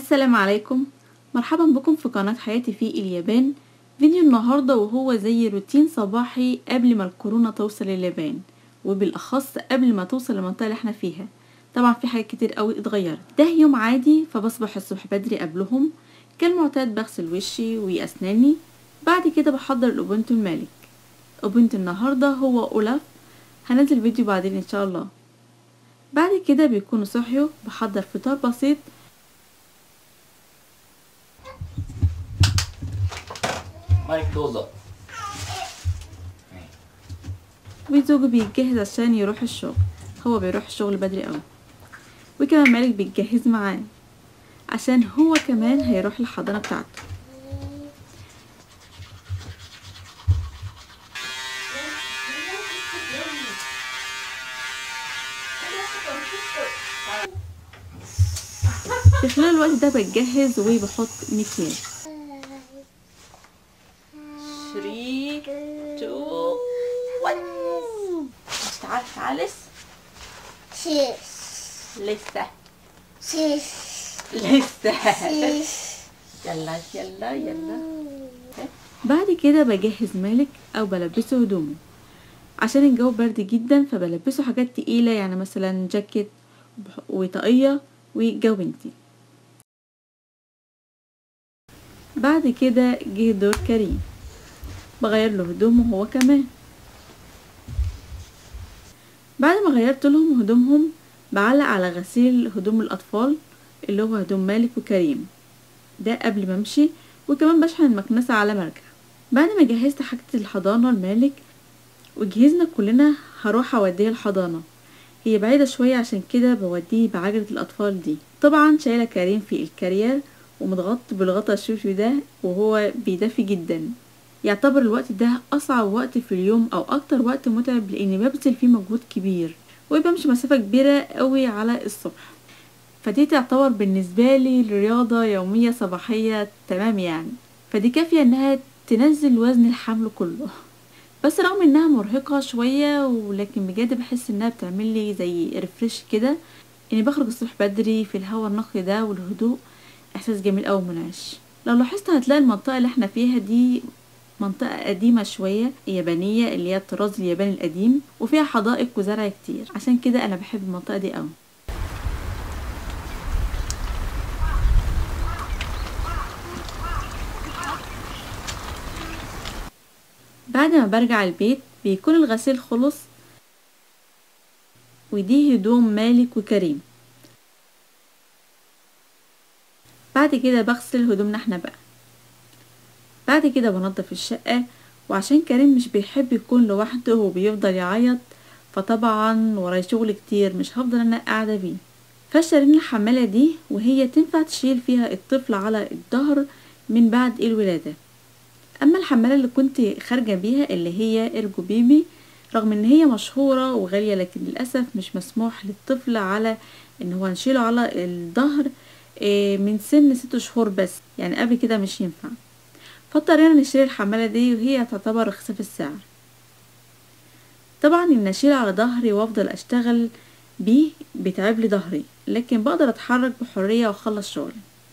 السلام عليكم مرحبا بكم في قناة حياتي في اليابان فيديو النهاردة وهو زي روتين صباحي قبل ما الكورونا توصل اليابان وبالأخص قبل ما توصل للمنطقة اللي احنا فيها طبعا في حاجات كتير قوي اتغيرت ده يوم عادي فبصبح الصبح بدري قبلهم كالمعتاد بغسل وشي وأسناني بعد كده بحضر الأوبنتو المالك أوبنتو النهاردة هو أولاف هنزل فيديو بعدين إن شاء الله بعد كده بيكونوا صحيوا بحضر فطار بسيط マイクどうぞ وزوجي بيتجهز عشان يروح الشغل هو بيروح الشغل بدري قوي وكمان مالك بيتجهز معاه عشان هو كمان هيروح الحضانة بتاعته في خلال الوقت ده بتجهز وبحط مكياج 3 2 1 مش تعرف تعالس Six, لسه six, لسه six. يلا يلا يلا بعد كده بجهز مالك او بلبسه هدومه عشان الجو برد جدا فبلبسه حاجات تقيلة يعني مثلا جاكيت وبح- وطاقية وجوانتي بعد كده جه دور كريم بغير له هدومه هو كمان بعد ما غيرت لهم هدومهم بعلق على غسيل هدوم الأطفال اللي هو هدوم مالك وكريم ده قبل ما امشي وكمان بشحن المكنسة على ما ارجع بعد ما جهزت حاجة الحضانة لمالك وجهزنا كلنا هروح اوديه الحضانة هي بعيدة شوية عشان كده بوديه بعجلة الأطفال دي طبعا شايلة كريم في الكارير ومتغطي بالغطا الشوشي ده وهو بيدفي جدا يعتبر الوقت ده أصعب وقت في اليوم أو أكتر وقت متعب لأني ببذل فيه مجهود كبير وبمشي مسافة كبيرة قوي على الصبح فدي تعتبر بالنسبة لي رياضة يومية صباحية تمام يعني فدي كافية انها تنزل وزن الحمل كله بس رغم انها مرهقة شوية ولكن بجد بحس انها بتعمل لي زي ريفريش كده اني بخرج الصبح بدري في الهواء النقي ده والهدوء احساس جميل اوي منعش لو لاحظت هتلاقي المنطقة اللي احنا فيها دي منطقة قديمة شوية يابانية اللي هي الطراز الياباني القديم وفيها حدائق وزرع كتير عشان كده انا بحب المنطقة دي اوي بعد ما برجع البيت بيكون الغسيل خلص ودي هدوم مالك وكريم بعد كده بغسل هدومنا احنا بقى بعد كده بنضف الشقة وعشان كريم مش بيحب يكون لوحده وبيفضل يعيط فطبعا وراي شغل كتير مش هفضل انا قاعدة بيه فاشترينا الحمالة دي وهي تنفع تشيل فيها الطفل على الظهر من بعد الولادة اما الحمالة اللي كنت خارجة بيها اللي هي ارجو بيبي رغم ان هي مشهورة وغالية لكن للأسف مش مسموح للطفل على ان هو نشيله على الظهر إيه، من سن ست شهور بس يعني قبل كده مش ينفع فاضطرينا نشتري الحمالة دي وهي تعتبر رخيصة في السعر طبعا ان اشيل على ظهري وافضل اشتغل بيه بيتعب لي ظهري لكن بقدر اتحرك بحرية واخلص شغلي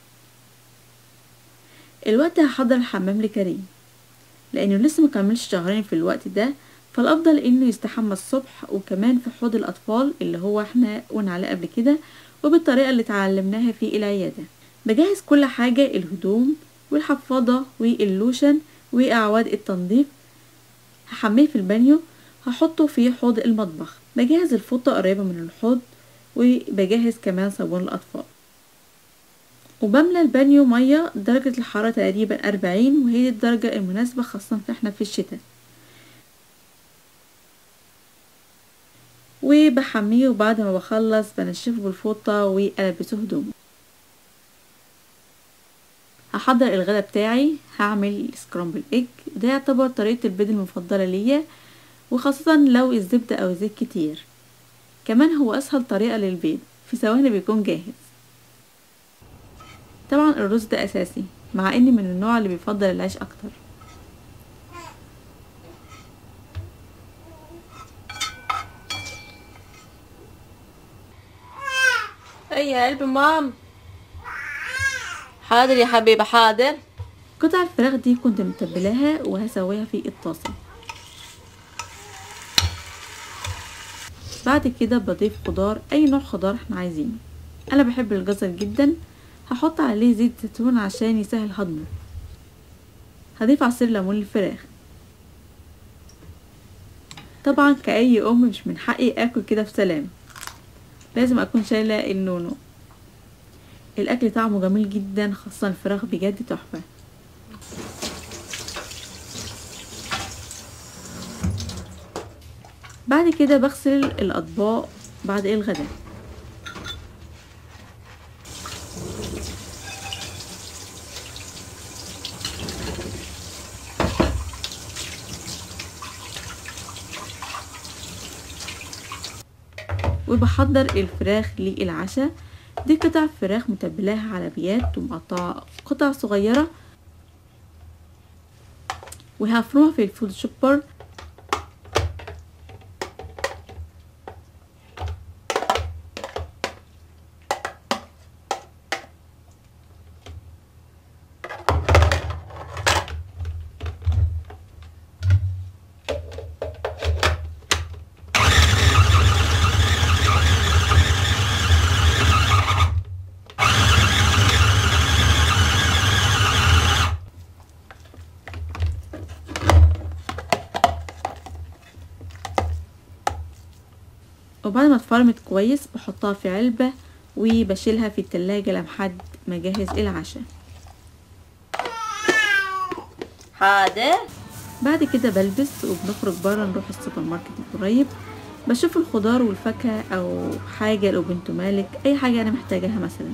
الوقت هحضر الحمام لكريم لانه لسه مكملش شهرين في الوقت ده فالافضل انه يستحمى الصبح وكمان في حوض الاطفال اللي هو احنا قلنا عليه قبل كده وبالطريقة اللي اتعلمناها في العيادة بجهز كل حاجة الهدوم والحفاضة واللوشن واعواد التنظيف هحميه في البانيو هحطه في حوض المطبخ بجهز الفوطة قريبة من الحوض وبجهز كمان صابون الأطفال وبملى البانيو مية درجة الحرارة تقريبا أربعين وهي دي الدرجة المناسبة خاصة في احنا في الشتاء وبحميه وبعد ما بخلص بنشفه بالفوطة وألبسه هدومه هحضر الغدا بتاعي هعمل سكرامبل ايج ده يعتبر طريقة البيض المفضلة ليا وخاصة لو الزبدة أو الزيت كتير كمان هو أسهل طريقة للبيض في ثواني بيكون جاهز طبعا الرز ده أساسي مع إني من النوع اللي بيفضل العيش أكتر اي يا قلب مام حاضر يا حبيبة حاضر قطع الفراخ دي كنت متبلاها وهسويها في الطاسة بعد كده بضيف خضار اي نوع خضار احنا عايزينه انا بحب الجزر جدا هحط عليه زيت زيتون عشان يسهل هضمه هضيف عصير ليمون للفراخ طبعا كأي ام مش من حقي اكل كده في سلام لازم اكون شايله النونو الاكل طعمه جميل جدا خاصه الفراخ بجد تحفه بعد كده بغسل الاطباق بعد الغداء وبحضر الفراخ للعشاء دي قطع فراخ متبلاها على بيات ومقطعة قطع صغيرة وهفرمها في الفود شوبر وبعد ما اتفرمت كويس بحطها في علبة وبشيلها في التلاجة لحد ما اجهز العشاء حاضر بعد كده بلبس وبنخرج برا نروح السوبر ماركت القريب بشوف الخضار والفاكهة او حاجة لو بنت مالك اي حاجة انا محتاجاها مثلا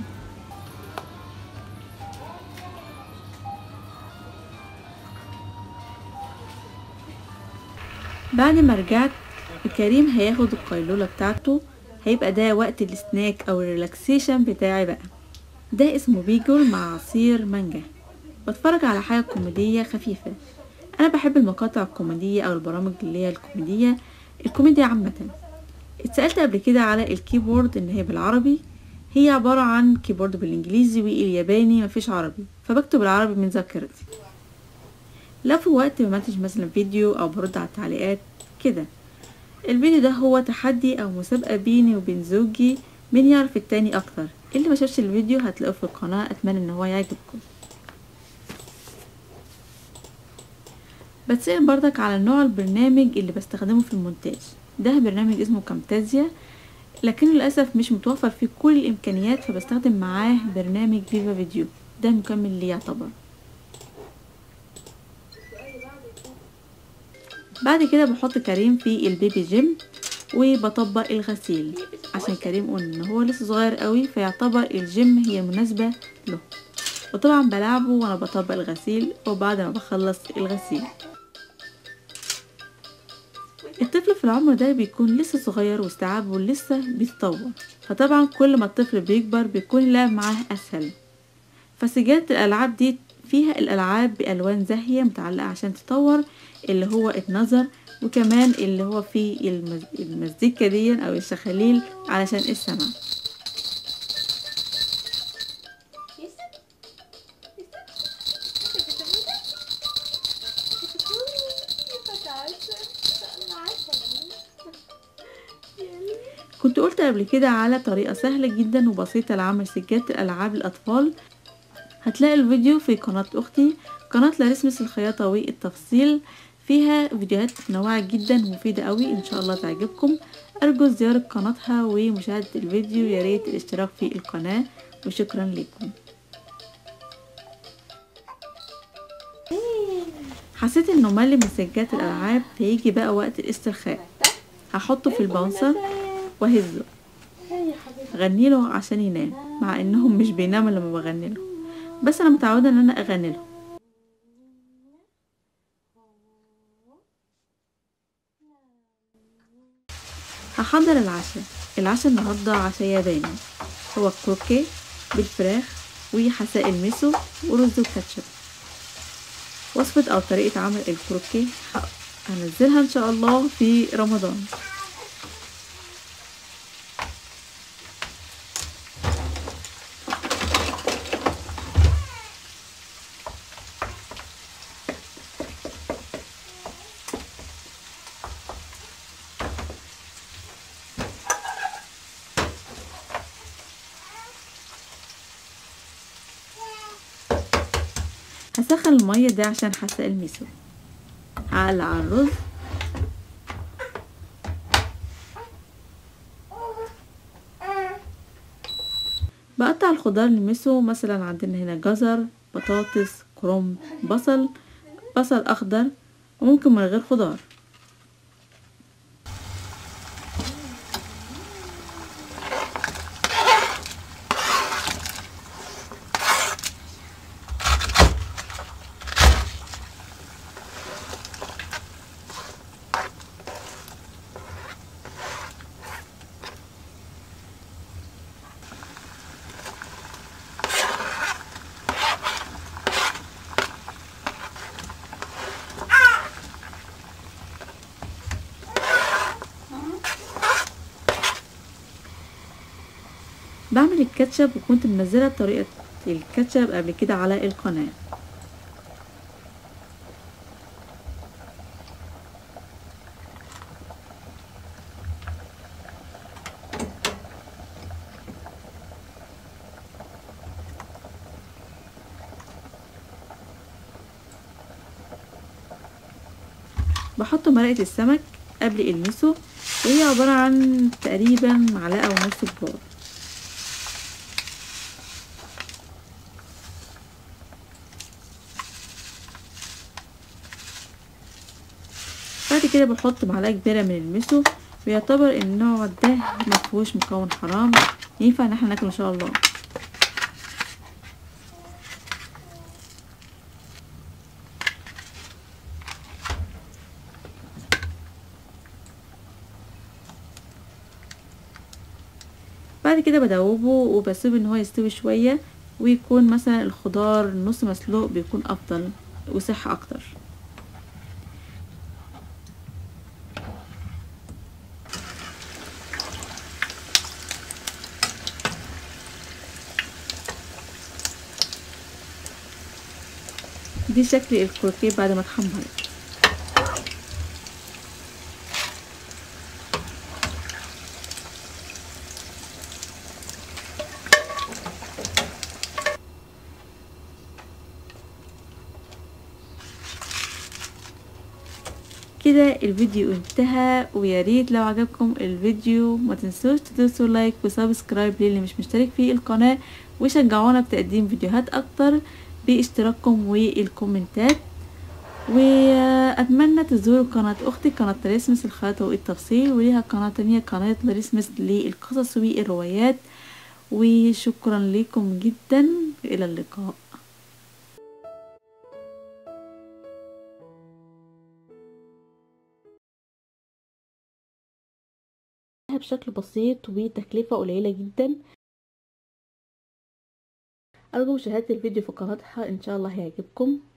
بعد ما رجعت كريم هياخد القيلولة بتاعته هيبقى ده وقت السناك او الريلاكسيشن بتاعي بقى ده اسمه بيجل مع عصير مانجا بتفرج على حاجة كوميدية خفيفة انا بحب المقاطع الكوميدية او البرامج اللي هي الكوميدية الكوميديا عامة اتسألت قبل كده على الكيبورد ان هي بالعربي هي عبارة عن كيبورد بالانجليزي والياباني مفيش عربي فبكتب العربي من ذاكرتي لا في وقت بمنتج مثلا فيديو او برد على التعليقات كده الفيديو ده هو تحدي او مسابقة بيني وبين زوجي مين يعرف التاني اكتر اللي ما شافش الفيديو هتلاقوه في القناة اتمنى ان هو يعجبكم بتسأل برضك على نوع البرنامج اللي بستخدمه في المونتاج ده برنامج اسمه كامتازيا لكن للأسف مش متوفر فيه كل الإمكانيات فبستخدم معاه برنامج فيفا فيديو ده مكمل لي يعتبر بعد كده بحط كريم في البيبي جيم وبطبق الغسيل عشان كريم قلنا ان هو لسه صغير قوي فيعتبر الجيم هي مناسبة له وطبعا بلعبه وانا بطبق الغسيل وبعد ما بخلص الغسيل الطفل في العمر ده بيكون لسه صغير واستيعابه لسه بيتطور فطبعا كل ما الطفل بيكبر بيكون اللعب معاه اسهل فسجادة الالعاب دي فيها الالعاب بالوان زاهية متعلقة عشان تطور اللي هو النظر وكمان اللي هو فيه المز... المزيكا دي او الشخاليل علشان السمع كنت قلت قبل كده على طريقة سهلة جدا وبسيطة لعمل سجادة الألعاب للأطفال هتلاقي الفيديو في قناة أختي قناة لارسمس الخياطة والتفصيل فيها فيديوهات متنوعة جدا ومفيدة قوي ان شاء الله تعجبكم ارجو زيارة قناتها ومشاهدة الفيديو ياريت الاشتراك في القناة وشكرا لكم حسيت انه مل من سجات الالعاب فيجي بقى وقت الاسترخاء هحطه في الباونسر واهزه غني له عشان ينام مع انهم مش بيناموا لما بغني له بس انا متعوده ان انا اغني له هحضر العشاء العشاء النهارده عشاء ياباني هو كروكي بالفراخ وحسائل ميسو ورز وكاتشب وصفة او طريقة عمل الكروكي هنزلها ان شاء الله في رمضان هسخن المية ده عشان حسق الميسو هقلع على الرز بقطع الخضار الميسو مثلا عندنا هنا جزر بطاطس كرنب بصل بصل اخضر وممكن من غير خضار بعمل الكاتشب وكنت منزلة طريقة الكاتشب قبل كده على القناة بحط مرقة السمك قبل المسه وهي عبارة عن تقريبا معلقة ونص كبار بعد كده بحط معلقة كبيرة من المسو ويعتبر النوع ده مفهوش مكون حرام ينفع ان احنا ناكله ان شاء الله بعد كده بدوبه وبسيبه ان هو يستوي شوية ويكون مثلا الخضار نص مسلوق بيكون افضل وصحة اكتر دي شكل الكروكيه بعد ما اتحمرت كده الفيديو انتهى ويا ريت لو عجبكم الفيديو ما تنسوش تدوسوا لايك وسبسكرايب للي مش مشترك في القناة وشجعونا بتقديم فيديوهات اكتر باشتراككم والكومنتات واتمنى تزوروا قناة اختي قناة لاريسمس الخياطة والتفصيل وليها قناة تانية قناة لاريسمس للقصص والروايات وشكرا لكم جدا الى اللقاء بشكل بسيط وتكلفة قليلة جدا أرجو مشاهدة الفيديو في قناتها إن شاء الله هيعجبكم